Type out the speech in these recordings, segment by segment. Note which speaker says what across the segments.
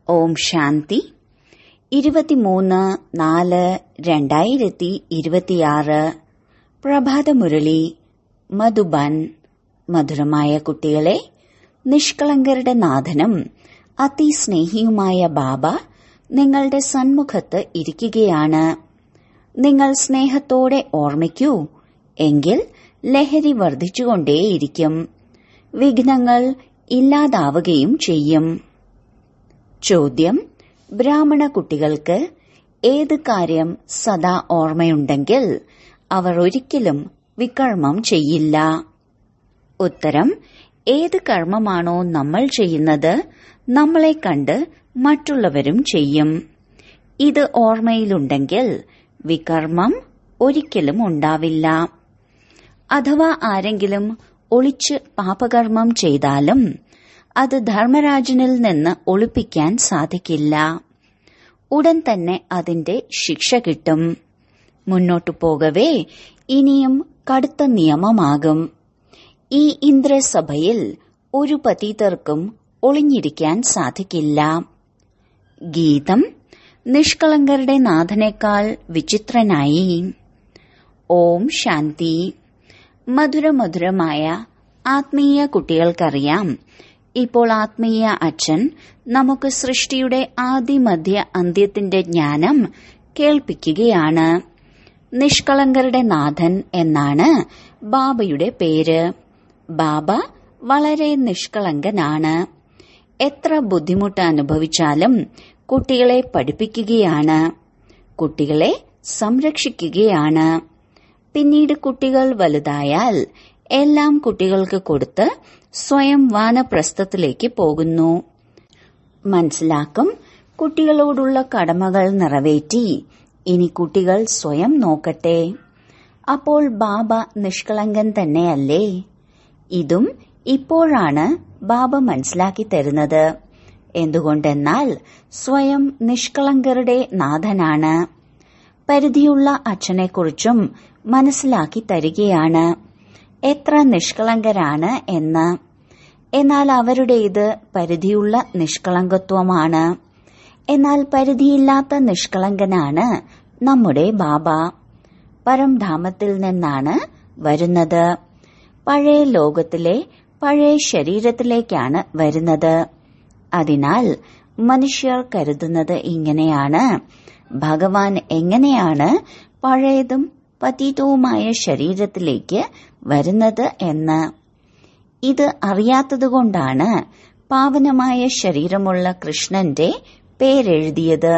Speaker 1: ഓം ശാന്തി ഇരുപത്തിമൂന്ന് നാല് രണ്ടായിരത്തി ഇരുപത്തിയാറ് പ്രഭാതമുരളി മധുബൻ മധുരമായ കുട്ടികളെ നിഷ്കളങ്കരുടെ നാഥനും അതിസ്നേഹിയുമായ ബാബ നിങ്ങളുടെ സന്മുഖത്ത് ഇരിക്കുകയാണ് നിങ്ങൾ സ്നേഹത്തോടെ ഓർമ്മിക്കൂ എങ്കിൽ ലഹരി വർദ്ധിച്ചുകൊണ്ടേയിരിക്കും വിഘ്നങ്ങൾ ഇല്ലാതാവുകയും ചെയ്യും ചോദ്യം ബ്രാഹ്മണ കുട്ടികൾക്ക് ഏത് കാര്യം സദാ ഓർമ്മയുണ്ടെങ്കിൽ അവർ ഒരിക്കലും വികർമ്മം ചെയ്യില്ല ഉത്തരം ഏത് കർമ്മമാണോ നമ്മൾ ചെയ്യുന്നത് നമ്മളെ കണ്ട് മറ്റുള്ളവരും ചെയ്യും ഇത് ഓർമ്മയിലുണ്ടെങ്കിൽ വികർമ്മം ഒരിക്കലും ഉണ്ടാവില്ല അഥവാ ആരെങ്കിലും ഒളിച്ച് പാപകർമ്മം ചെയ്താലും അത് ധർമ്മരാജനിൽ നിന്ന് ഒളിപ്പിക്കാൻ സാധിക്കില്ല ഉടൻ തന്നെ അതിന്റെ ശിക്ഷ കിട്ടും മുന്നോട്ടു പോകവേ ഇനിയും കടുത്ത നിയമമാകും ഈ ഇന്ദ്രസഭയിൽ ഒരു പതീതർക്കും ഒളിഞ്ഞിരിക്കാൻ സാധിക്കില്ല ഗീതം നിഷ്കളങ്കരുടെ നാഥനേക്കാൾ വിചിത്രനായി ഓം ശാന്തി മധുരമധുരമായ ആത്മീയ കുട്ടികൾക്കറിയാം ഇപ്പോൾ ആത്മീയ അച്ഛൻ നമുക്ക് സൃഷ്ടിയുടെ ആദിമധ്യ അന്ത്യത്തിന്റെ ജ്ഞാനം കേൾപ്പിക്കുകയാണ് നിഷ്കളങ്കരുടെ നാഥൻ എന്നാണ് ബാബയുടെ പേര് ബാബ വളരെ നിഷ്കളങ്കനാണ് എത്ര ബുദ്ധിമുട്ട് അനുഭവിച്ചാലും കുട്ടികളെ പഠിപ്പിക്കുകയാണ് കുട്ടികളെ സംരക്ഷിക്കുകയാണ് പിന്നീട് കുട്ടികൾ വലുതായാൽ എല്ലാം കുട്ടികൾക്ക് കൊടുത്ത് സ്വയം വാനപ്രസ്ഥത്തിലേക്ക് പോകുന്നു മനസ്സിലാക്കും കുട്ടികളോടുള്ള കടമകൾ നിറവേറ്റി ഇനി കുട്ടികൾ സ്വയം നോക്കട്ടെ അപ്പോൾ ബാബ നിഷ്കളങ്കൻ തന്നെയല്ലേ ഇതും ഇപ്പോഴാണ് ബാബ മനസ്സിലാക്കി തരുന്നത് എന്തുകൊണ്ടെന്നാൽ സ്വയം നിഷ്കളങ്കരുടെ നാഥനാണ് പരിധിയുള്ള അച്ഛനെക്കുറിച്ചും മനസ്സിലാക്കി തരികയാണ് എത്ര നിഷ്കളങ്കരാണ് എന്ന് എന്നാൽ അവരുടേത് പരിധിയുള്ള നിഷ്കളങ്കത്വമാണ് എന്നാൽ പരിധിയില്ലാത്ത നിഷ്കളങ്കനാണ് നമ്മുടെ ബാബ പരംധാമത്തിൽ നിന്നാണ് വരുന്നത് പഴയ ലോകത്തിലെ പഴയ ശരീരത്തിലേക്കാണ് വരുന്നത് അതിനാൽ മനുഷ്യർ കരുതുന്നത് ഇങ്ങനെയാണ് ഭഗവാൻ എങ്ങനെയാണ് പഴയതും പതീതവുമായ ശരീരത്തിലേക്ക് വരുന്നത് എന്ന് ഇത് അറിയാത്തതുകൊണ്ടാണ് പാവനമായ ശരീരമുള്ള കൃഷ്ണന്റെ പേരെഴുതിയത്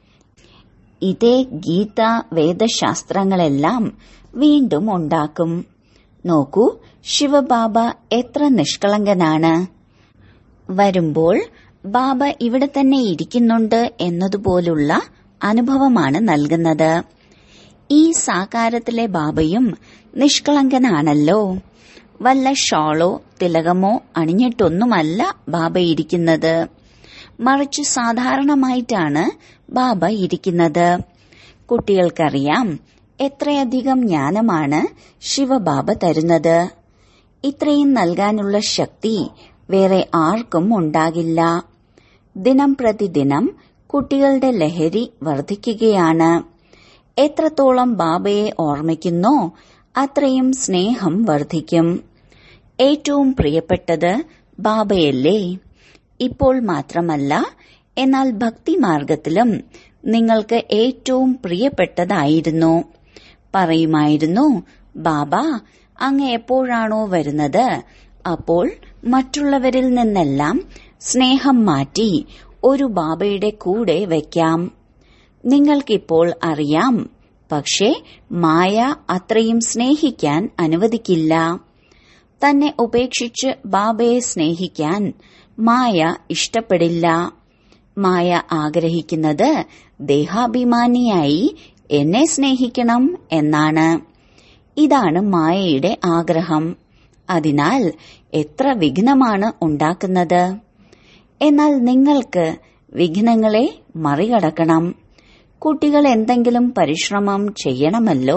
Speaker 1: ഇതേ ഗീത വേദശാസ്ത്രങ്ങളെല്ലാം വീണ്ടും ഉണ്ടാക്കും നോക്കൂ ശിവബാബ എത്ര നിഷ്കളങ്കനാണ് വരുമ്പോൾ ബാബ ഇവിടെ തന്നെ ഇരിക്കുന്നുണ്ട് എന്നതുപോലുള്ള അനുഭവമാണ് നൽകുന്നത് ഈ സാകാരത്തിലെ ബാബയും നിഷ്കളങ്കനാണല്ലോ വല്ല ഷോളോ തിലകമോ അണിഞ്ഞിട്ടൊന്നുമല്ല ബാബ ഇരിക്കുന്നത് മറിച്ച് സാധാരണമായിട്ടാണ് ബാബ ഇരിക്കുന്നത് കുട്ടികൾക്കറിയാം എത്രയധികം ജ്ഞാനമാണ് ശിവബാബ തരുന്നത് ഇത്രയും നൽകാനുള്ള ശക്തി വേറെ ആർക്കും ഉണ്ടാകില്ല ദിനം പ്രതിദിനം കുട്ടികളുടെ ലഹരി വർദ്ധിക്കുകയാണ് എത്രത്തോളം ബാബയെ ഓർമ്മിക്കുന്നോ അത്രയും സ്നേഹം വർദ്ധിക്കും ഏറ്റവും പ്രിയപ്പെട്ടത് ബാബയല്ലേ ഇപ്പോൾ മാത്രമല്ല എന്നാൽ ഭക്തിമാർഗത്തിലും നിങ്ങൾക്ക് ഏറ്റവും പ്രിയപ്പെട്ടതായിരുന്നു പറയുമായിരുന്നു ബാബ അങ്ങ് എപ്പോഴാണോ വരുന്നത് അപ്പോൾ മറ്റുള്ളവരിൽ നിന്നെല്ലാം സ്നേഹം മാറ്റി ഒരു ബാബയുടെ കൂടെ വയ്ക്കാം നിങ്ങൾക്കിപ്പോൾ അറിയാം പക്ഷേ മായ അത്രയും സ്നേഹിക്കാൻ അനുവദിക്കില്ല തന്നെ ഉപേക്ഷിച്ച് ബാബയെ സ്നേഹിക്കാൻ മായ ഇഷ്ടപ്പെടില്ല മായ ആഗ്രഹിക്കുന്നത് ദേഹാഭിമാനിയായി എന്നെ സ്നേഹിക്കണം എന്നാണ് ഇതാണ് മായയുടെ ആഗ്രഹം അതിനാൽ എത്ര വിഘ്നമാണ് ഉണ്ടാക്കുന്നത് എന്നാൽ നിങ്ങൾക്ക് വിഘ്നങ്ങളെ മറികടക്കണം കുട്ടികൾ എന്തെങ്കിലും പരിശ്രമം ചെയ്യണമല്ലോ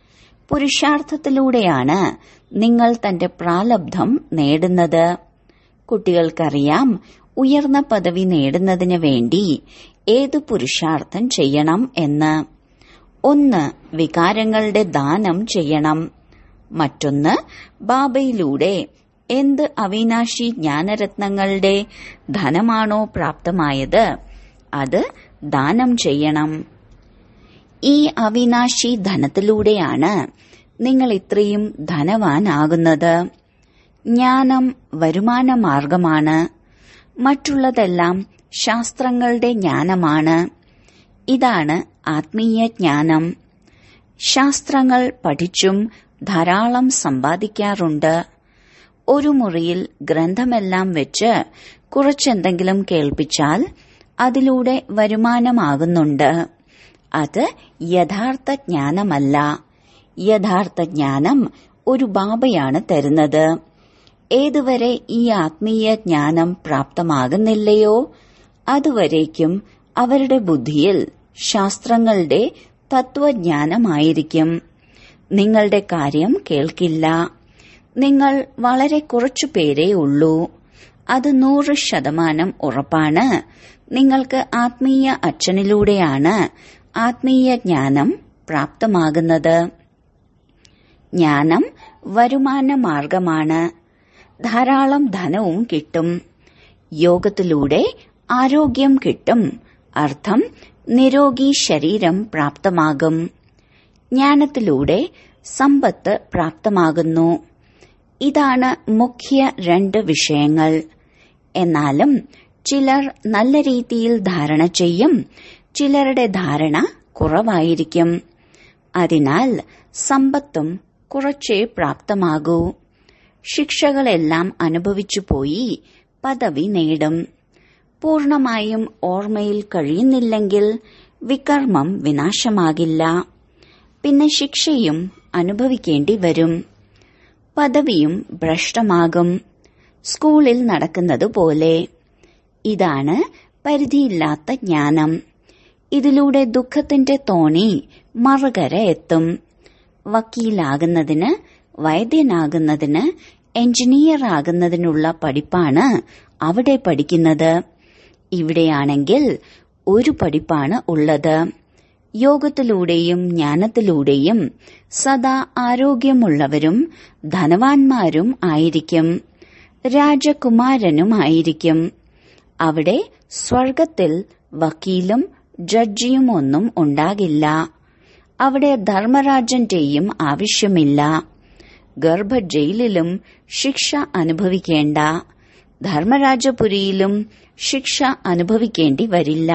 Speaker 1: പുരുഷാർത്ഥത്തിലൂടെയാണ് നിങ്ങൾ തന്റെ പ്രാലബ്ധം നേടുന്നത് കുട്ടികൾക്കറിയാം ഉയർന്ന പദവി നേടുന്നതിന് വേണ്ടി ഏത് പുരുഷാർത്ഥം ചെയ്യണം എന്ന് ഒന്ന് വികാരങ്ങളുടെ ദാനം ചെയ്യണം മറ്റൊന്ന് ബാബയിലൂടെ എന്ത് അവിനാശി ജ്ഞാനരത്നങ്ങളുടെ ധനമാണോ പ്രാപ്തമായത് അത് ദാനം ചെയ്യണം ഈ അവിനാശി ധനത്തിലൂടെയാണ് നിങ്ങൾ ഇത്രയും ധനവാനാകുന്നത് ജ്ഞാനം വരുമാന മാർഗമാണ് മറ്റുള്ളതെല്ലാം ശാസ്ത്രങ്ങളുടെ ജ്ഞാനമാണ് ഇതാണ് ആത്മീയ ജ്ഞാനം ശാസ്ത്രങ്ങൾ പഠിച്ചും ധാരാളം സമ്പാദിക്കാറുണ്ട് ഒരു മുറിയിൽ ഗ്രന്ഥമെല്ലാം വെച്ച് കുറച്ചെന്തെങ്കിലും കേൾപ്പിച്ചാൽ അതിലൂടെ വരുമാനമാകുന്നുണ്ട് അത് യഥാർത്ഥ ജ്ഞാനമല്ല യഥാർത്ഥ ജ്ഞാനം ഒരു ബാബയാണ് തരുന്നത് ഏതുവരെ ഈ ആത്മീയ ജ്ഞാനം പ്രാപ്തമാകുന്നില്ലയോ അതുവരേക്കും അവരുടെ ബുദ്ധിയിൽ ശാസ്ത്രങ്ങളുടെ തത്വജ്ഞാനമായിരിക്കും നിങ്ങളുടെ കാര്യം കേൾക്കില്ല നിങ്ങൾ വളരെ കുറച്ചു പേരേ ഉള്ളൂ അത് നൂറ് ശതമാനം ഉറപ്പാണ് നിങ്ങൾക്ക് ആത്മീയ അച്ഛനിലൂടെയാണ് ആത്മീയ ജ്ഞാനം പ്രാപ്തമാകുന്നത് ജ്ഞാനം വരുമാന മാർഗമാണ് ധാരാളം ധനവും കിട്ടും യോഗത്തിലൂടെ ആരോഗ്യം കിട്ടും അർത്ഥം നിരോഗി ശരീരം പ്രാപ്തമാകും ജ്ഞാനത്തിലൂടെ സമ്പത്ത് പ്രാപ്തമാകുന്നു ഇതാണ് മുഖ്യ രണ്ട് വിഷയങ്ങൾ എന്നാലും ചിലർ നല്ല രീതിയിൽ ധാരണ ചെയ്യും ചിലരുടെ ധാരണ കുറവായിരിക്കും അതിനാൽ സമ്പത്തും കുറച്ചേ പ്രാപ്തമാകൂ ശിക്ഷകളെല്ലാം അനുഭവിച്ചു പോയി പദവി നേടും പൂർണമായും ഓർമ്മയിൽ കഴിയുന്നില്ലെങ്കിൽ വികർമ്മം വിനാശമാകില്ല പിന്നെ ശിക്ഷയും അനുഭവിക്കേണ്ടി വരും പദവിയും ഭ്രഷ്ടമാകും സ്കൂളിൽ നടക്കുന്നതുപോലെ ഇതാണ് പരിധിയില്ലാത്ത ജ്ഞാനം ഇതിലൂടെ ദുഃഖത്തിന്റെ തോണി മറുകര എത്തും വക്കീലാകുന്നതിന് വൈദ്യനാകുന്നതിന് എഞ്ചിനീയർ ആകുന്നതിനുള്ള പഠിപ്പാണ് അവിടെ പഠിക്കുന്നത് ഇവിടെയാണെങ്കിൽ ഒരു പഠിപ്പാണ് ഉള്ളത് യോഗത്തിലൂടെയും ജ്ഞാനത്തിലൂടെയും സദാ ആരോഗ്യമുള്ളവരും ധനവാന്മാരും ആയിരിക്കും രാജകുമാരനും ആയിരിക്കും അവിടെ സ്വർഗത്തിൽ വക്കീലും ജഡ്ജിയും ഒന്നും ഉണ്ടാകില്ല അവിടെ ധർമ്മരാജന്റെയും ആവശ്യമില്ല ഗർഭ ജയിലിലും ശിക്ഷ അനുഭവിക്കേണ്ട ധർമ്മരാജപുരിയിലും ശിക്ഷ അനുഭവിക്കേണ്ടി വരില്ല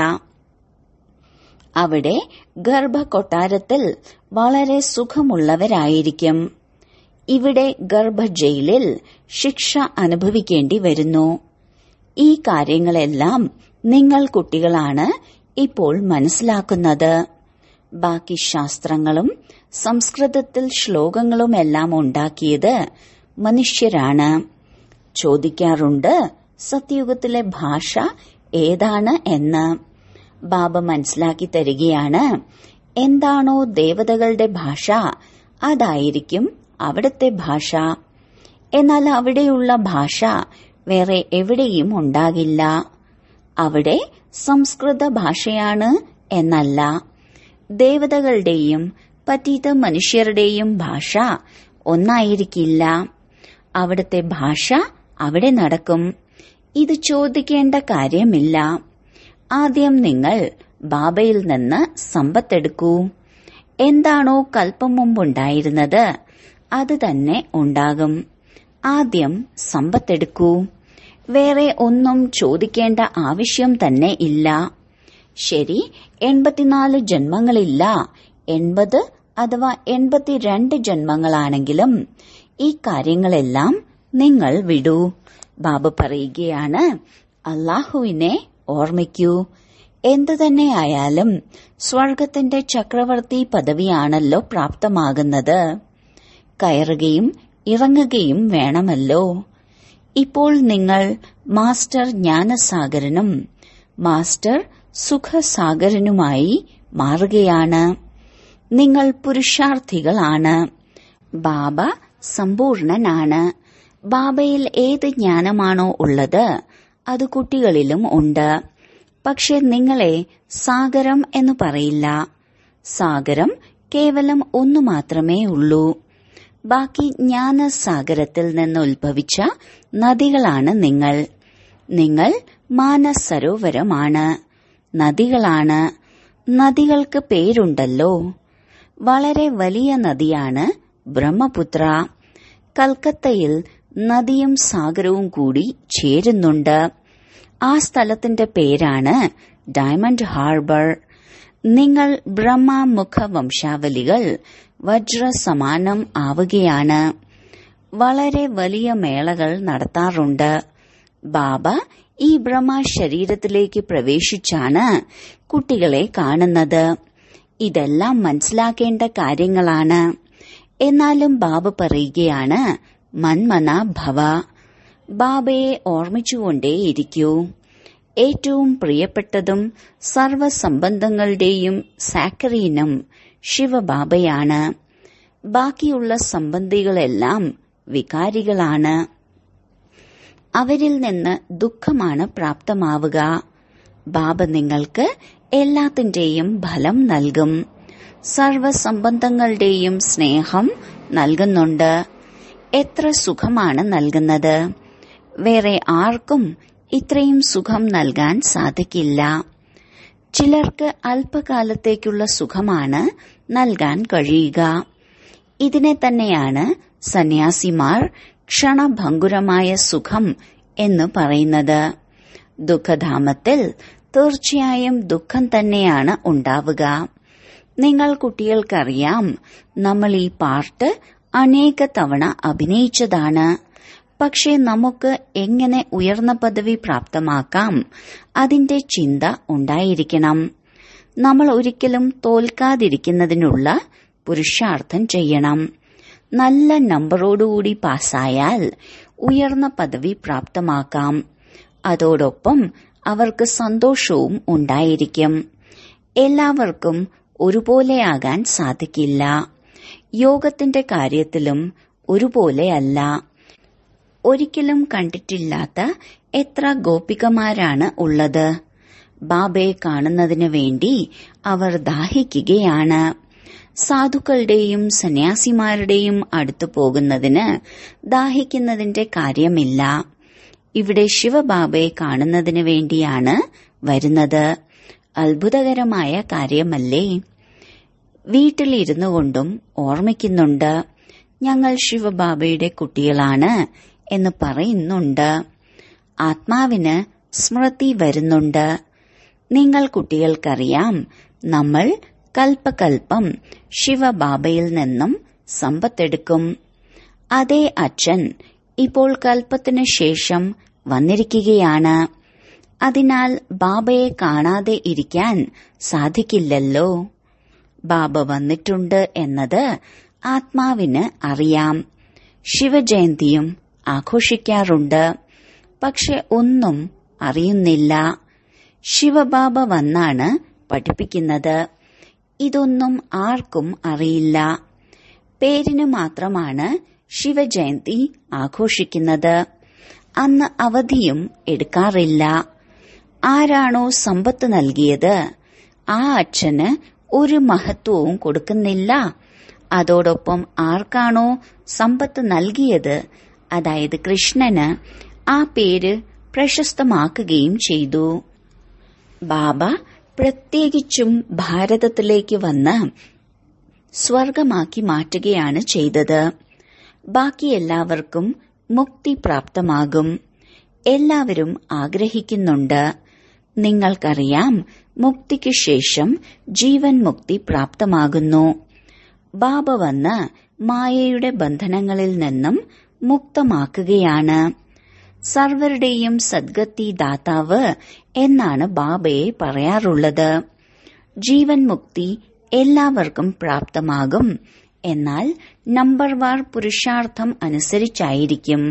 Speaker 1: അവിടെ ഗർഭകൊട്ടാരത്തിൽ വളരെ സുഖമുള്ളവരായിരിക്കും ഇവിടെ ഗർഭ ജയിലിൽ ശിക്ഷ അനുഭവിക്കേണ്ടി വരുന്നു ഈ കാര്യങ്ങളെല്ലാം നിങ്ങൾ കുട്ടികളാണ് ഇപ്പോൾ മനസ്സിലാക്കുന്നത് ബാക്കി ശാസ്ത്രങ്ങളും സംസ്കൃതത്തിൽ ശ്ലോകങ്ങളുമെല്ലാം ഉണ്ടാക്കിയത് മനുഷ്യരാണ് ചോദിക്കാറുണ്ട് സത്യയുഗത്തിലെ ഭാഷ ഏതാണ് എന്ന് ബാബ മനസ്സിലാക്കി തരികയാണ് എന്താണോ ദേവതകളുടെ ഭാഷ അതായിരിക്കും അവിടുത്തെ ഭാഷ എന്നാൽ അവിടെയുള്ള ഭാഷ വേറെ എവിടെയും ഉണ്ടാകില്ല അവിടെ സംസ്കൃത ഭാഷയാണ് എന്നല്ല ദേവതകളുടെയും പതീത മനുഷ്യരുടെയും ഭാഷ ഒന്നായിരിക്കില്ല അവിടുത്തെ ഭാഷ അവിടെ നടക്കും ഇത് ചോദിക്കേണ്ട കാര്യമില്ല ആദ്യം നിങ്ങൾ ബാബയിൽ നിന്ന് സമ്പത്തെടുക്കൂ എന്താണോ കൽപ്പം മുമ്പുണ്ടായിരുന്നത് അത് തന്നെ ഉണ്ടാകും ആദ്യം സമ്പത്തെടുക്കൂ വേറെ ഒന്നും ചോദിക്കേണ്ട ആവശ്യം തന്നെ ഇല്ല ശരി എൺപത്തിനാല് ജന്മങ്ങളില്ല എൺപത് അഥവാ എൺപത്തിരണ്ട് ജന്മങ്ങളാണെങ്കിലും ഈ കാര്യങ്ങളെല്ലാം നിങ്ങൾ വിടൂ ബാബു പറയുകയാണ് അള്ളാഹുവിനെ ഓർമ്മിക്കൂ എന്തു തന്നെയായാലും സ്വർഗത്തിന്റെ ചക്രവർത്തി പദവിയാണല്ലോ പ്രാപ്തമാകുന്നത് കയറുകയും ഇറങ്ങുകയും വേണമല്ലോ ഇപ്പോൾ നിങ്ങൾ മാസ്റ്റർ ജ്ഞാനസാഗരനും മാസ്റ്റർ സുഖസാഗരനുമായി മാറുകയാണ് നിങ്ങൾ പുരുഷാർത്ഥികളാണ് ബാബ സമ്പൂർണനാണ് ബാബയിൽ ഏത് ജ്ഞാനമാണോ ഉള്ളത് അത് കുട്ടികളിലും ഉണ്ട് പക്ഷെ നിങ്ങളെ സാഗരം എന്ന് പറയില്ല സാഗരം കേവലം ഒന്നു മാത്രമേ ഉള്ളൂ ബാക്കി ജ്ഞാനസാഗരത്തിൽ നിന്ന് ഉത്ഭവിച്ച നദികളാണ് നിങ്ങൾ നിങ്ങൾ മാനസരോവരമാണ് നദികളാണ് നദികൾക്ക് പേരുണ്ടല്ലോ വളരെ വലിയ നദിയാണ് ബ്രഹ്മപുത്ര കൽക്കത്തയിൽ നദിയും സാഗരവും കൂടി ചേരുന്നുണ്ട് ആ സ്ഥലത്തിന്റെ പേരാണ് ഡയമണ്ട് ഹാർബർ നിങ്ങൾ ബ്രഹ്മമുഖ വംശാവലികൾ വജ്രസമാനം ആവുകയാണ് വളരെ വലിയ മേളകൾ നടത്താറുണ്ട് ബാബ ഈ ബ്രഹ്മ ശരീരത്തിലേക്ക് പ്രവേശിച്ചാണ് കുട്ടികളെ കാണുന്നത് ഇതെല്ലാം മനസ്സിലാക്കേണ്ട കാര്യങ്ങളാണ് എന്നാലും ബാബ പറയുകയാണ് മന്മന ഭവ ബാബയെ ഓർമ്മിച്ചുകൊണ്ടേയിരിക്കൂ ഏറ്റവും പ്രിയപ്പെട്ടതും സർവസംബന്ധങ്ങളുടെയും സാക്കറീനും ശിവബാബയാണ് ബാക്കിയുള്ള സംബന്ധികളെല്ലാം വികാരികളാണ് അവരിൽ നിന്ന് ദുഃഖമാണ് പ്രാപ്തമാവുക ബാബ നിങ്ങൾക്ക് എല്ലാത്തിന്റെയും ഫലം നൽകും സർവസംബന്ധങ്ങളുടെയും സ്നേഹം നൽകുന്നുണ്ട് എത്ര സുഖമാണ് നൽകുന്നത് വേറെ ആർക്കും ഇത്രയും സുഖം നൽകാൻ സാധിക്കില്ല ചിലർക്ക് അല്പകാലത്തേക്കുള്ള സുഖമാണ് നൽകാൻ കഴിയുക ഇതിനെ തന്നെയാണ് സന്യാസിമാർ ക്ഷണഭങ്കുരമായ സുഖം എന്ന് പറയുന്നത് ദുഃഖധാമത്തിൽ തീർച്ചയായും ദുഃഖം തന്നെയാണ് ഉണ്ടാവുക നിങ്ങൾ കുട്ടികൾക്കറിയാം നമ്മൾ ഈ പാർട്ട് അനേക തവണ അഭിനയിച്ചതാണ് പക്ഷേ നമുക്ക് എങ്ങനെ ഉയർന്ന പദവി പ്രാപ്തമാക്കാം അതിന്റെ ചിന്ത ഉണ്ടായിരിക്കണം നമ്മൾ ഒരിക്കലും തോൽക്കാതിരിക്കുന്നതിനുള്ള പുരുഷാർത്ഥം ചെയ്യണം നല്ല നമ്പറോടുകൂടി പാസ്സായാൽ ഉയർന്ന പദവി പ്രാപ്തമാക്കാം അതോടൊപ്പം അവർക്ക് സന്തോഷവും ഉണ്ടായിരിക്കും എല്ലാവർക്കും ഒരുപോലെയാകാൻ സാധിക്കില്ല യോഗത്തിന്റെ കാര്യത്തിലും ഒരുപോലെയല്ല ഒരിക്കലും കണ്ടിട്ടില്ലാത്ത എത്ര ഗോപികമാരാണ് ഉള്ളത് ബാബയെ കാണുന്നതിനു വേണ്ടി അവർ ദാഹിക്കുകയാണ് സാധുക്കളുടെയും സന്യാസിമാരുടെയും അടുത്തു പോകുന്നതിന് ദാഹിക്കുന്നതിന്റെ കാര്യമില്ല ഇവിടെ ശിവബാബയെ കാണുന്നതിന് വേണ്ടിയാണ് വരുന്നത് അത്ഭുതകരമായ കാര്യമല്ലേ വീട്ടിലിരുന്നു കൊണ്ടും ഓർമ്മിക്കുന്നുണ്ട് ഞങ്ങൾ ശിവബാബയുടെ കുട്ടികളാണ് എന്ന് പറയുന്നുണ്ട് ആത്മാവിന് സ്മൃതി വരുന്നുണ്ട് നിങ്ങൾ കുട്ടികൾക്കറിയാം നമ്മൾ കൽപ്പകൽപ്പം ശിവബാബയിൽ നിന്നും സമ്പത്തെടുക്കും അതേ അച്ഛൻ ഇപ്പോൾ കൽപ്പത്തിനു ശേഷം വന്നിരിക്കുകയാണ് അതിനാൽ ബാബയെ കാണാതെ ഇരിക്കാൻ സാധിക്കില്ലല്ലോ ബാബ വന്നിട്ടുണ്ട് എന്നത് ആത്മാവിന് അറിയാം ശിവജയന്തിയും ആഘോഷിക്കാറുണ്ട് പക്ഷെ ഒന്നും അറിയുന്നില്ല ശിവബാബ വന്നാണ് പഠിപ്പിക്കുന്നത് ഇതൊന്നും ആർക്കും അറിയില്ല പേരിന് മാത്രമാണ് ശിവജയന്തി ആഘോഷിക്കുന്നത് അന്ന് അവധിയും എടുക്കാറില്ല ആരാണോ സമ്പത്ത് നൽകിയത് ആ അച്ഛന് ഒരു മഹത്വവും കൊടുക്കുന്നില്ല അതോടൊപ്പം ആർക്കാണോ സമ്പത്ത് നൽകിയത് അതായത് കൃഷ്ണന് ആ പേര് പ്രശസ്തമാക്കുകയും ചെയ്തു ബാബ പ്രത്യേകിച്ചും ഭാരതത്തിലേക്ക് വന്ന് സ്വർഗമാക്കി മാറ്റുകയാണ് ചെയ്തത് ബാക്കി എല്ലാവർക്കും മുക്തി പ്രാപ്തമാകും എല്ലാവരും ആഗ്രഹിക്കുന്നുണ്ട് നിങ്ങൾക്കറിയാം മുക്തിക്ക് ശേഷം ജീവൻ മുക്തി പ്രാപ്തമാകുന്നു ബാബ വന്ന് മായയുടെ ബന്ധനങ്ങളിൽ നിന്നും മുക്തമാക്കുകയാണ് സർവരുടെയും സദ്ഗതി ദാതാവ് എന്നാണ് ബാബയെ പറയാറുള്ളത് ജീവൻ മുക്തി എല്ലാവർക്കും പ്രാപ്തമാകും എന്നാൽ നമ്പർ വാർ പുരുഷാർത്ഥം അനുസരിച്ചായിരിക്കും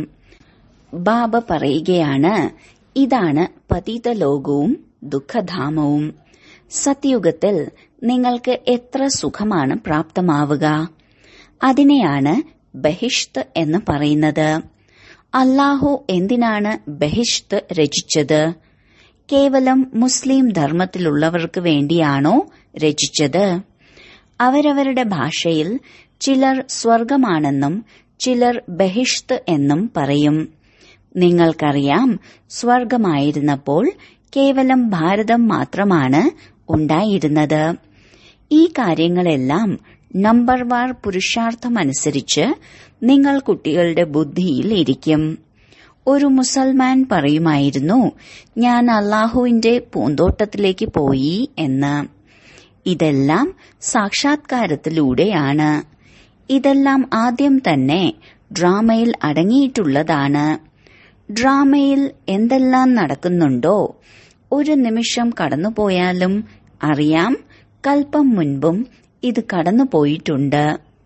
Speaker 1: ബാബ പറയുകയാണ് ഇതാണ് പതിത ലോകവും ദുഃഖധാമവും സത്യുഗത്തിൽ നിങ്ങൾക്ക് എത്ര സുഖമാണ് പ്രാപ്തമാവുക അതിനെയാണ് ബഹിഷ്ത് എന്ന് പറയുന്നത് അല്ലാഹു എന്തിനാണ് ബഹിഷ്ത് രചിച്ചത് കേവലം മുസ്ലിം ധർമ്മത്തിലുള്ളവർക്ക് വേണ്ടിയാണോ രചിച്ചത് അവരവരുടെ ഭാഷയിൽ ചിലർ സ്വർഗമാണെന്നും ചിലർ ബഹിഷ്ത് എന്നും പറയും നിങ്ങൾക്കറിയാം സ്വർഗമായിരുന്നപ്പോൾ കേവലം ഭാരതം മാത്രമാണ് ഉണ്ടായിരുന്നത് ഈ കാര്യങ്ങളെല്ലാം നമ്പർ വാർ പുരുഷാർത്ഥമനുസരിച്ച് നിങ്ങൾ കുട്ടികളുടെ ബുദ്ധിയിൽ ഇരിക്കും ഒരു മുസൽമാൻ പറയുമായിരുന്നു ഞാൻ അള്ളാഹുവിന്റെ പൂന്തോട്ടത്തിലേക്ക് പോയി എന്ന് ഇതെല്ലാം സാക്ഷാത്കാരത്തിലൂടെയാണ് ഇതെല്ലാം ആദ്യം തന്നെ ഡ്രാമയിൽ അടങ്ങിയിട്ടുള്ളതാണ് ഡ്രാമയിൽ എന്തെല്ലാം നടക്കുന്നുണ്ടോ ഒരു നിമിഷം കടന്നുപോയാലും അറിയാം കൽപ്പം മുൻപും ഇത് കടന്നുപോയിട്ടുണ്ട്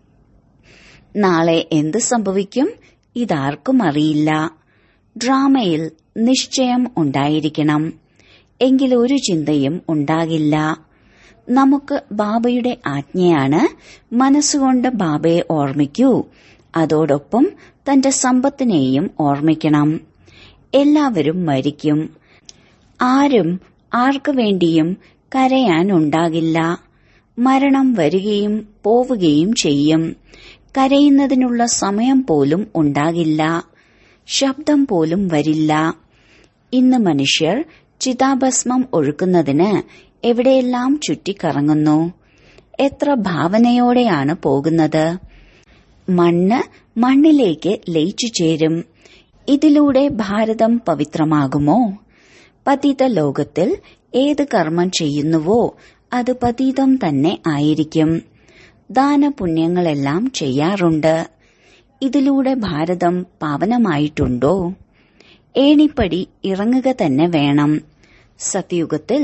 Speaker 1: നാളെ എന്ത് സംഭവിക്കും ഇതാർക്കും അറിയില്ല ഡ്രാമയിൽ നിശ്ചയം ഉണ്ടായിരിക്കണം എങ്കിൽ ഒരു ചിന്തയും ഉണ്ടാകില്ല നമുക്ക് ബാബയുടെ ആജ്ഞയാണ് മനസ്സുകൊണ്ട് ബാബയെ ഓർമ്മിക്കൂ അതോടൊപ്പം തന്റെ സമ്പത്തിനെയും ഓർമ്മിക്കണം എല്ലാവരും മരിക്കും ആരും ആർക്കു വേണ്ടിയും കരയാൻ ഉണ്ടാകില്ല മരണം വരികയും പോവുകയും ചെയ്യും കരയുന്നതിനുള്ള സമയം പോലും ഉണ്ടാകില്ല ശബ്ദം പോലും വരില്ല ഇന്ന് മനുഷ്യർ ചിതാഭസ്മം ഒഴുക്കുന്നതിന് എവിടെയെല്ലാം ചുറ്റിക്കറങ്ങുന്നു എത്ര ഭാവനയോടെയാണ് പോകുന്നത് മണ്ണ് മണ്ണിലേക്ക് ലയിച്ചു ചേരും ഇതിലൂടെ ഭാരതം പവിത്രമാകുമോ പതിത ലോകത്തിൽ ഏത് കർമ്മം ചെയ്യുന്നുവോ അത് പതീതം തന്നെ ആയിരിക്കും ദാനപുണ്യങ്ങളെല്ലാം ചെയ്യാറുണ്ട് ഇതിലൂടെ ഭാരതം പാവനമായിട്ടുണ്ടോ ഏണിപ്പടി ഇറങ്ങുക തന്നെ വേണം സത്യുഗത്തിൽ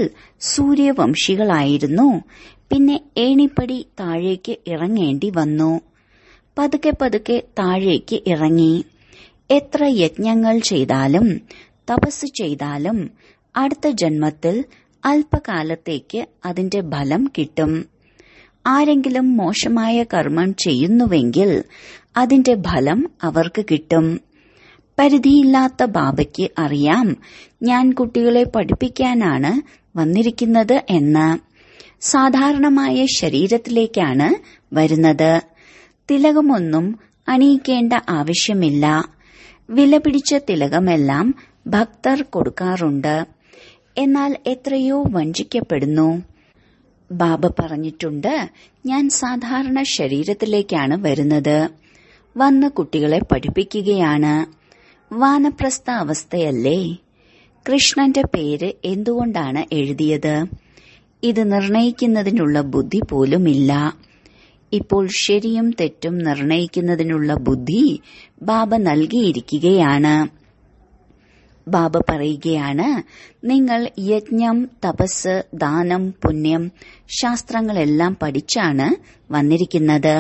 Speaker 1: സൂര്യവംശികളായിരുന്നു പിന്നെ ഏണിപ്പടി താഴേക്ക് ഇറങ്ങേണ്ടി വന്നു പതുക്കെ പതുക്കെ താഴേക്ക് ഇറങ്ങി എത്ര യജ്ഞങ്ങൾ ചെയ്താലും തപസ് ചെയ്താലും അടുത്ത ജന്മത്തിൽ അല്പകാലത്തേക്ക് അതിന്റെ ഫലം കിട്ടും ആരെങ്കിലും മോശമായ കർമ്മം ചെയ്യുന്നുവെങ്കിൽ അതിന്റെ ഫലം അവർക്ക് കിട്ടും പരിധിയില്ലാത്ത ബാബയ്ക്ക് അറിയാം ഞാൻ കുട്ടികളെ പഠിപ്പിക്കാനാണ് വന്നിരിക്കുന്നത് എന്ന് സാധാരണമായ ശരീരത്തിലേക്കാണ് വരുന്നത് തിലകമൊന്നും അണിയിക്കേണ്ട ആവശ്യമില്ല വിലപിടിച്ച തിലകമെല്ലാം ഭക്തർ കൊടുക്കാറുണ്ട് എന്നാൽ എത്രയോ വഞ്ചിക്കപ്പെടുന്നു ബാബ പറഞ്ഞിട്ടുണ്ട് ഞാൻ സാധാരണ ശരീരത്തിലേക്കാണ് വരുന്നത് വന്ന് കുട്ടികളെ പഠിപ്പിക്കുകയാണ് വാനപ്രസ്ഥ അവസ്ഥയല്ലേ കൃഷ്ണന്റെ പേര് എന്തുകൊണ്ടാണ് എഴുതിയത് ഇത് നിർണയിക്കുന്നതിനുള്ള ബുദ്ധി പോലുമില്ല ഇപ്പോൾ ശരിയും തെറ്റും നിർണയിക്കുന്നതിനുള്ള ബുദ്ധി ബാബ നൽകിയിരിക്കുകയാണ് ബാബ പറയുകയാണ് നിങ്ങൾ യജ്ഞം തപസ് ദാനം പുണ്യം ശാസ്ത്രങ്ങളെല്ലാം പഠിച്ചാണ് വന്നിരിക്കുന്നത്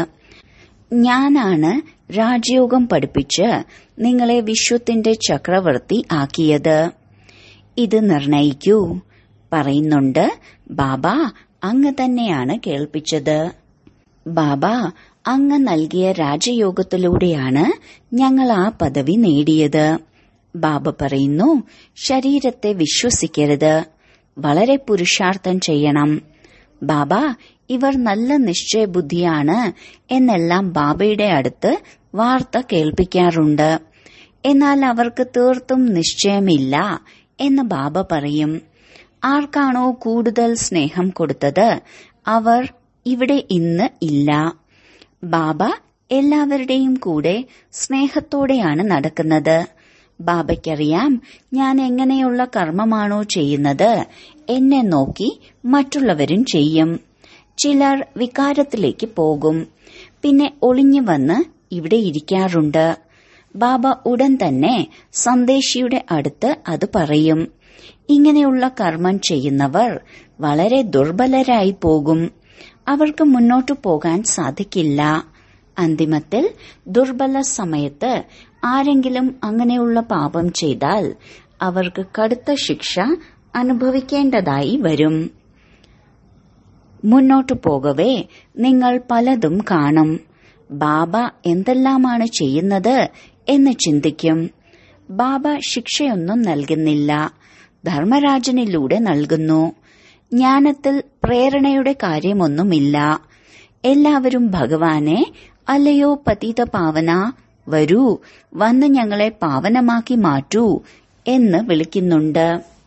Speaker 1: ഞാനാണ് രാജയോഗം പഠിപ്പിച്ച് നിങ്ങളെ വിശ്വത്തിന്റെ ചക്രവർത്തി ആക്കിയത് ഇത് നിർണയിക്കൂ പറയുന്നുണ്ട് ബാബ അങ്ങ് തന്നെയാണ് കേൾപ്പിച്ചത് ബാബ അങ്ങ് നൽകിയ രാജയോഗത്തിലൂടെയാണ് ഞങ്ങൾ ആ പദവി നേടിയത് ബാബ പറയുന്നു ശരീരത്തെ വിശ്വസിക്കരുത് വളരെ പുരുഷാർത്ഥം ചെയ്യണം ബാബ ഇവർ നല്ല നിശ്ചയബുദ്ധിയാണ് എന്നെല്ലാം ബാബയുടെ അടുത്ത് വാർത്ത കേൾപ്പിക്കാറുണ്ട് എന്നാൽ അവർക്ക് തീർത്തും നിശ്ചയമില്ല എന്ന് ബാബ പറയും ആർക്കാണോ കൂടുതൽ സ്നേഹം കൊടുത്തത് അവർ ഇവിടെ ഇന്ന് ഇല്ല ബാബ എല്ലാവരുടെയും കൂടെ സ്നേഹത്തോടെയാണ് നടക്കുന്നത് ബാബയ്ക്കറിയാം ഞാൻ എങ്ങനെയുള്ള കർമ്മമാണോ ചെയ്യുന്നത് എന്നെ നോക്കി മറ്റുള്ളവരും ചെയ്യും ചിലർ വികാരത്തിലേക്ക് പോകും പിന്നെ ഒളിഞ്ഞു വന്ന് ഇവിടെ ഇരിക്കാറുണ്ട് ബാബ ഉടൻ തന്നെ സന്ദേശിയുടെ അടുത്ത് അത് പറയും ഇങ്ങനെയുള്ള കർമ്മം ചെയ്യുന്നവർ വളരെ ദുർബലരായി പോകും അവർക്ക് മുന്നോട്ടു പോകാൻ സാധിക്കില്ല അന്തിമത്തിൽ ദുർബല സമയത്ത് ആരെങ്കിലും അങ്ങനെയുള്ള പാപം ചെയ്താൽ അവർക്ക് കടുത്ത ശിക്ഷ അനുഭവിക്കേണ്ടതായി വരും മുന്നോട്ടു പോകവേ നിങ്ങൾ പലതും കാണും ബാബ എന്തെല്ലാമാണ് ചെയ്യുന്നത് എന്ന് ചിന്തിക്കും ബാബ ശിക്ഷയൊന്നും നൽകുന്നില്ല ധർമ്മരാജനിലൂടെ നൽകുന്നു ജ്ഞാനത്തിൽ പ്രേരണയുടെ കാര്യമൊന്നുമില്ല എല്ലാവരും ഭഗവാനെ അല്ലയോ പതിത പാവന വരൂ വന്ന് ഞങ്ങളെ പാവനമാക്കി മാറ്റൂ എന്ന് വിളിക്കുന്നുണ്ട്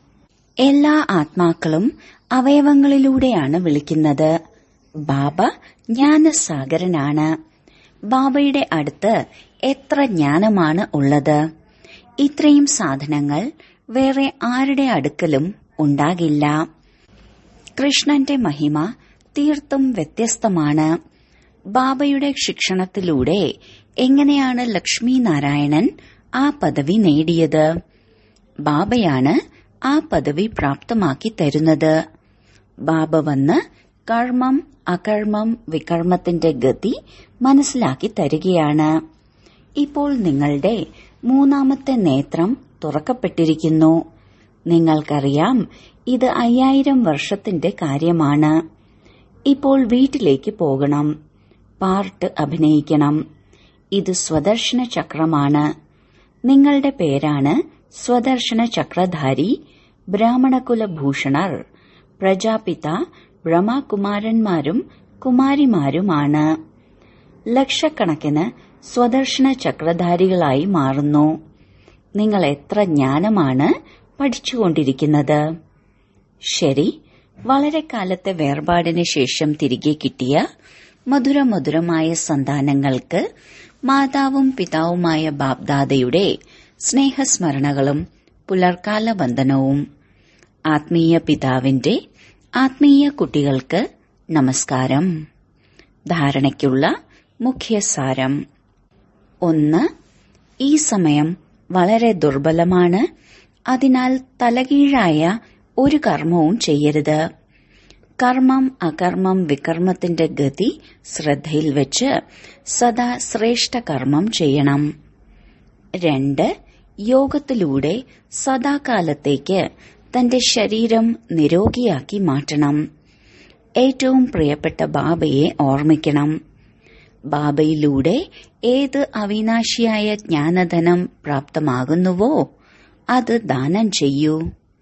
Speaker 1: എല്ലാ ആത്മാക്കളും അവയവങ്ങളിലൂടെയാണ് വിളിക്കുന്നത് ബാബ ജ്ഞാനസാഗരനാണ് ബാബയുടെ അടുത്ത് എത്ര ജ്ഞാനമാണ് ഉള്ളത് ഇത്രയും സാധനങ്ങൾ വേറെ ആരുടെ അടുക്കലും ഉണ്ടാകില്ല കൃഷ്ണന്റെ മഹിമ തീർത്തും വ്യത്യസ്തമാണ് ബാബയുടെ ശിക്ഷണത്തിലൂടെ എങ്ങനെയാണ് ലക്ഷ്മി നാരായണൻ ആ പദവി നേടിയത് ബാബയാണ് ആ പദവി പ്രാപ്തമാക്കി തരുന്നത് ബാബ വന്ന് കർമ്മം അകർമ്മം വികർമ്മത്തിന്റെ ഗതി മനസ്സിലാക്കി തരികയാണ് ഇപ്പോൾ നിങ്ങളുടെ മൂന്നാമത്തെ നേത്രം തുറക്കപ്പെട്ടിരിക്കുന്നു നിങ്ങൾക്കറിയാം ഇത് അയ്യായിരം വർഷത്തിന്റെ കാര്യമാണ് ഇപ്പോൾ വീട്ടിലേക്ക് പോകണം പാർട്ട് അഭിനയിക്കണം ഇത് സ്വദർശന ചക്രമാണ് നിങ്ങളുടെ പേരാണ് സ്വദർശന ചക്രധാരി ബ്രാഹ്മണകുലഭൂഷണർ പ്രജാപിത ബ്രഹ്മകുമാരന്മാരും കുമാരിമാരുമാണ് ലക്ഷക്കണക്കിന് സ്വദർശന ചക്രധാരികളായി മാറുന്നു നിങ്ങൾ എത്ര ജ്ഞാനമാണ് പഠിച്ചുകൊണ്ടിരിക്കുന്നത് ശരി വളരെ കാലത്തെ വേർപാടിന് ശേഷം തിരികെ കിട്ടിയ മധുരമധുരമായ സന്താനങ്ങൾക്ക് മാതാവും പിതാവുമായ ബാബ്ദാദയുടെ സ്നേഹസ്മരണകളും പുലർക്കാല വന്ദനവും ആത്മീയ പിതാവിന്റെ ആത്മീയ കുട്ടികൾക്ക് നമസ്കാരം ധാരണയ്ക്കുള്ള മുഖ്യസാരം ഒന്ന് ഈ സമയം വളരെ ദുർബലമാണ് അതിനാൽ തലകീഴായ ഒരു കർമ്മവും ചെയ്യരുത് കർമ്മം അകർമ്മം വികർമ്മത്തിന്റെ ഗതി ശ്രദ്ധയിൽ വെച്ച് സദാ ശ്രേഷ്ഠ കർമ്മം ചെയ്യണം രണ്ട് യോഗത്തിലൂടെ സദാകാലത്തേക്ക് തന്റെ ശരീരം നിരോഗിയാക്കി മാറ്റണം ഏറ്റവും പ്രിയപ്പെട്ട ബാബയെ ഓർമ്മിക്കണം ബാബയിലൂടെ ഏത് അവിനാശിയായ ജ്ഞാനധനം പ്രാപ്തമാകുന്നുവോ അത് ദാനം ചെയ്യൂ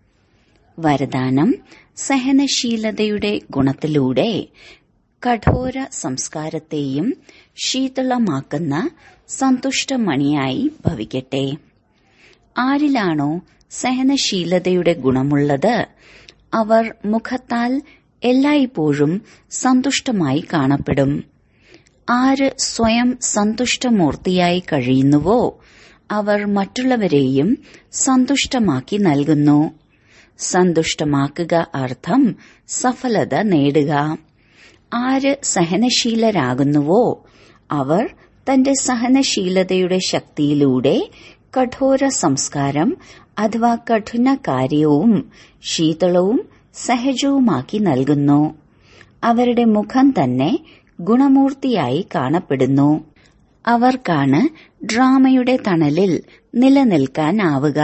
Speaker 1: വരദാനം സഹനശീലതയുടെ ഗുണത്തിലൂടെ കഠോര സംസ്കാരത്തെയും ശീതളമാക്കുന്ന സന്തുഷ്ടമണിയായി ഭവിക്കട്ടെ ആരിലാണോ സഹനശീലതയുടെ ഗുണമുള്ളത് അവർ മുഖത്താൽ എല്ലായ്പ്പോഴും സന്തുഷ്ടമായി കാണപ്പെടും ആര് സ്വയം സന്തുഷ്ടമൂർത്തിയായി കഴിയുന്നുവോ അവർ മറ്റുള്ളവരെയും സന്തുഷ്ടമാക്കി നൽകുന്നു സന്തുഷ്ടമാക്കുക അർത്ഥം സഫലത നേടുക ആര് സഹനശീലരാകുന്നുവോ അവർ തന്റെ സഹനശീലതയുടെ ശക്തിയിലൂടെ കഠോര സംസ്കാരം അഥവാ കഠിന കാര്യവും ശീതളവും സഹജവുമാക്കി നൽകുന്നു അവരുടെ മുഖം തന്നെ ഗുണമൂർത്തിയായി കാണപ്പെടുന്നു അവർക്കാണ് ഡ്രാമയുടെ തണലിൽ നിലനിൽക്കാനാവുക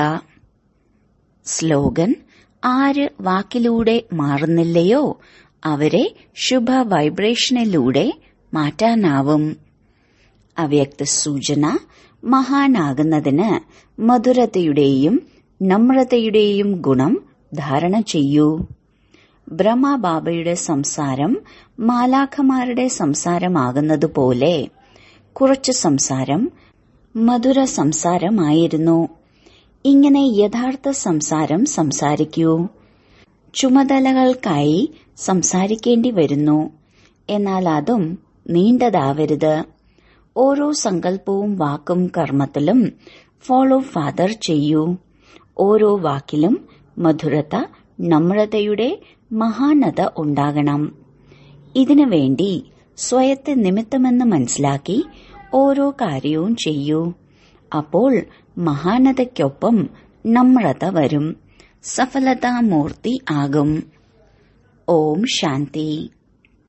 Speaker 1: സ്ലോഗൻ ആര് വാക്കിലൂടെ മാറുന്നില്ലയോ അവരെ ശുഭ വൈബ്രേഷനിലൂടെ മാറ്റാനാവും അവ്യക്ത സൂചന മഹാനാകുന്നതിന് മധുരതയുടെയും നമ്രതയുടെയും ഗുണം ധാരണ ചെയ്യൂ ബ്രഹ്മബാബയുടെ സംസാരം മാലാഖമാരുടെ സംസാരമാകുന്നതുപോലെ കുറച്ച് സംസാരം മധുര സംസാരമായിരുന്നു ഇങ്ങനെ യഥാർത്ഥ സംസാരം സംസാരിക്കൂ ചുമതലകൾക്കായി സംസാരിക്കേണ്ടി വരുന്നു എന്നാൽ അതും നീണ്ടതാവരുത് ഓരോ സങ്കല്പവും വാക്കും കർമ്മത്തിലും ഫോളോ ഫാദർ ചെയ്യൂ ഓരോ വാക്കിലും മധുരത നമ്രതയുടെ മഹാനത ഉണ്ടാകണം ഇതിനു വേണ്ടി സ്വയത്തെ നിമിത്തമെന്ന് മനസ്സിലാക്കി ഓരോ കാര്യവും ചെയ്യൂ അപ്പോൾ മഹാനതയ്ക്കൊപ്പം നമ്രത വരും സഫലതാമൂർത്തി ആകും ഓം ശാന്തി